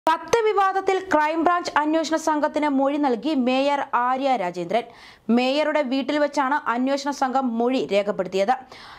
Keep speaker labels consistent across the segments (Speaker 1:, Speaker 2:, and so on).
Speaker 1: കത്ത് വിവാദത്തിൽ ക്രൈംബ്രാഞ്ച് അന്വേഷണ സംഘത്തിന് മൊഴി നൽകി മേയർ ആര്യ രാജേന്ദ്രൻ മേയറുടെ വീട്ടിൽ വെച്ചാണ് അന്വേഷണ സംഘം മൊഴി രേഖപ്പെടുത്തിയത്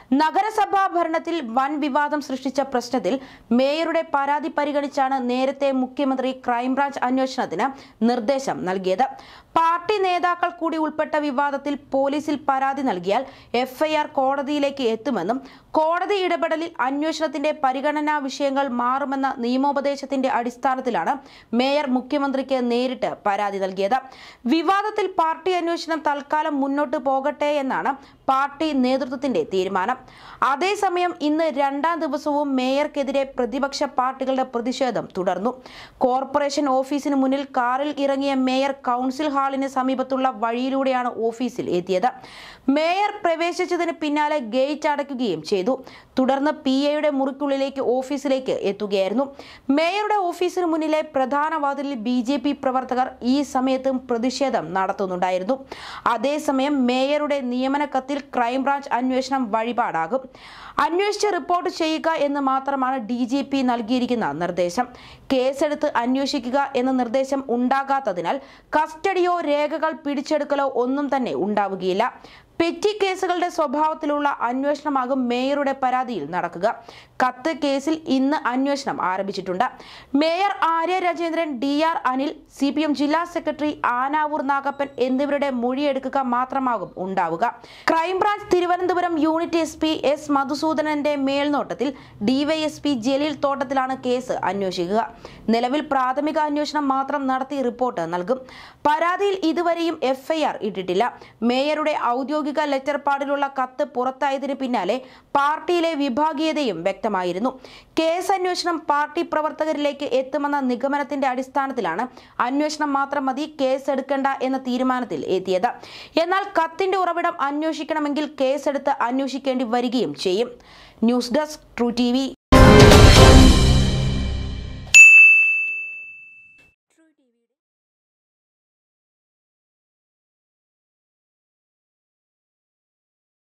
Speaker 1: നഗരസഭാ ഭരണത്തിൽ വൻ വിവാദം സൃഷ്ടിച്ച പ്രശ്നത്തിൽ മേയറുടെ പരാതി പരിഗണിച്ചാണ് നേരത്തെ മുഖ്യമന്ത്രി ക്രൈംബ്രാഞ്ച് അന്വേഷണത്തിന് നിർദ്ദേശം നൽകിയത് പാർട്ടി നേതാക്കൾ കൂടി ഉൾപ്പെട്ട വിവാദത്തിൽ പോലീസിൽ പരാതി നൽകിയാൽ എഫ്ഐആർ കോടതിയിലേക്ക് എത്തുമെന്നും കോടതി ഇടപെടലിൽ അന്വേഷണത്തിന്റെ പരിഗണനാ വിഷയങ്ങൾ മാറുമെന്ന നിയമോപദേശത്തിന്റെ അടിസ്ഥാനത്തിലാണ് മേയർ മുഖ്യമന്ത്രിക്ക് നേരിട്ട് പരാതി നൽകിയത് വിവാദത്തിൽ പാർട്ടി അന്വേഷണം തൽക്കാലം മുന്നോട്ട് പോകട്ടെ എന്നാണ് പാർട്ടി നേതൃത്വത്തിന്റെ തീരുമാനം അതേസമയം ഇന്ന് രണ്ടാം ദിവസവും മേയർക്കെതിരെ പ്രതിപക്ഷ പാർട്ടികളുടെ പ്രതിഷേധം തുടർന്നു കോർപ്പറേഷൻ ഓഫീസിന് മുന്നിൽ കാറിൽ ഇറങ്ങിയ മേയർ കൗൺസിൽ ഹാളിന് സമീപത്തുള്ള വഴിയിലൂടെയാണ് ഓഫീസിൽ എത്തിയത് മേയർ പ്രവേശിച്ചതിന് പിന്നാലെ ഗേറ്റ് അടയ്ക്കുകയും ചെയ്തു തുടർന്ന് പി എയുടെ മുറിക്കുള്ളിലേക്ക് ഓഫീസിലേക്ക് എത്തുകയായിരുന്നു മേയറുടെ ഓഫീസിന് മുന്നിലെ പ്രധാന വാതിലിൽ ബി ജെ പി പ്രവർത്തകർ ഈ സമയത്തും പ്രതിഷേധം നടത്തുന്നുണ്ടായിരുന്നു അതേസമയം മേയറുടെ നിയമന കത്തിൽ ക്രൈംബ്രാഞ്ച് അന്വേഷണം വഴിപാടാകും അന്വേഷിച്ച് റിപ്പോർട്ട് ചെയ്യുക എന്ന് മാത്രമാണ് ഡി ജി പി നൽകിയിരിക്കുന്ന നിർദ്ദേശം കേസെടുത്ത് അന്വേഷിക്കുക എന്ന നിർദ്ദേശം ഉണ്ടാകാത്തതിനാൽ കസ്റ്റഡിയോ രേഖകൾ പിടിച്ചെടുക്കലോ ഒന്നും തന്നെ ഉണ്ടാവുകയില്ല പെറ്റി കേസുകളുടെ സ്വഭാവത്തിലുള്ള അന്വേഷണമാകും മേയറുടെ പരാതിയിൽ നടക്കുക കത്ത് കേസിൽ ഇന്ന് അന്വേഷണം ആരംഭിച്ചിട്ടുണ്ട് mayor Arya Rajendran D R Anil C P M ജില്ലാ സെക്രട്ടറി ആനാവൂർ നാഗപ്പൻ എന്നിവരുടെ മൊഴിയെടുക്കുക മാത്രമാകും ഉണ്ടാവുക crime branch Thiruvananthapuram unit S P S മധുസൂദനന്റെ മേൽനോട്ടത്തിൽ ഡിവൈഎസ്പി ജലീൽ തോട്ടത്തിലാണ് കേസ് അന്വേഷിക്കുക നിലവിൽ പ്രാഥമിക അന്വേഷണം മാത്രം നടത്തി റിപ്പോർട്ട് നൽകും പരാതിയിൽ ഇതുവരെയും എഫ്ഐആർ ഇട്ടിട്ടില്ല മേയറുടെ ഔദ്യോഗിക ലെറ്റർ പാഡിലുള്ള കത്ത് പുറത്തായതിന് പിന്നാലെ പാർട്ടിയിലെ വിഭാഗീയതയും വ്യക്തമായിരുന്നു കേസ് അന്വേഷണം പാർട്ടി പ്രവർത്തകരിലേക്ക് എത്തുമെന്ന നിഗമനത്തിന്റെ അടിസ്ഥാനത്തിലാണ് അന്വേഷണം മാത്രം മതി കേസ് എടുക്കേണ്ട എന്ന തീരുമാനത്തിൽ എത്തിയത് എന്നാൽ കത്തിന്റെ ഉറവിടം അന്വേഷിക്കണമെങ്കിൽ കേസെടുത്ത് അന്വേഷിക്കേണ്ടി വരികയും ചെയ്യും ന്യൂസ് ഡെസ്ക് ട്രൂ ടി